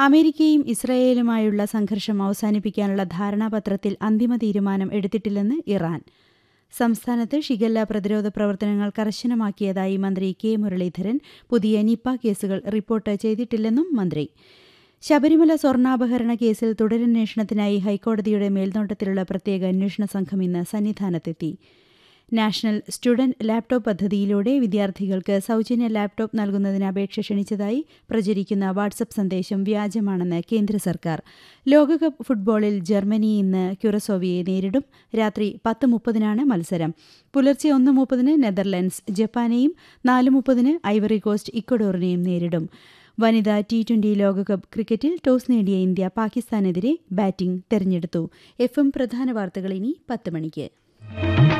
അമേരിക്കയും ഇസ്രയേലുമായുള്ള സംഘർഷം അവസാനിപ്പിക്കാനുള്ള ധാരണാപത്രത്തിൽ അന്തിമ തീരുമാനം എടുത്തിട്ടില്ലെന്ന് ഇറാൻ സംസ്ഥാനത്ത് ഷിഗല്ല പ്രതിരോധ പ്രവർത്തനങ്ങൾ കർശനമാക്കിയതായി മന്ത്രി കെ മുരളീധരൻ പുതിയ നിപ്പ കേസുകൾ റിപ്പോർട്ട് ചെയ്തിട്ടില്ലെന്നും മന്ത്രി ശബരിമല സ്വർണ്ണാപഹരണ കേസിൽ തുടരന്വേഷണത്തിനായി ഹൈക്കോടതിയുടെ മേൽനോട്ടത്തിലുള്ള പ്രത്യേക അന്വേഷണ സംഘം ഇന്ന് സന്നിധാനത്തെത്തി നാഷണൽ സ്റ്റുഡന്റ് ലാപ്ടോപ്പ് പദ്ധതിയിലൂടെ വിദ്യാർത്ഥികൾക്ക് സൗജന്യ ലാപ്ടോപ്പ് നൽകുന്നതിന് അപേക്ഷ ക്ഷണിച്ചതായി പ്രചരിക്കുന്ന വാട്സപ്പ് സന്ദേശം വ്യാജമാണെന്ന് കേന്ദ്ര സർക്കാർ ലോകകപ്പ് ഫുട്ബോളിൽ ജർമ്മനി ഇന്ന് ക്യുറസോവിയെ നേരിടും രാത്രി പത്ത് മുപ്പതിനാണ് മത്സരം പുലർച്ചെ ഒന്ന് മുപ്പതിന് നെതർലൻഡ്സ് ജപ്പാനെയും നാല് മുപ്പതിന് ഐവറി കോസ്റ്റ് ഇക്വഡോറിനെയും നേരിടും വനിതാ ടി ട്വന്റി ലോകകപ്പ് ക്രിക്കറ്റിൽ ടോസ് നേടിയ ഇന്ത്യ പാകിസ്ഥാനെതിരെ ബാറ്റിംഗ് തെരഞ്ഞെടുത്തു എഫ് എം പ്രധാന വാർത്തകൾ ഇനി പത്ത് മണിക്ക്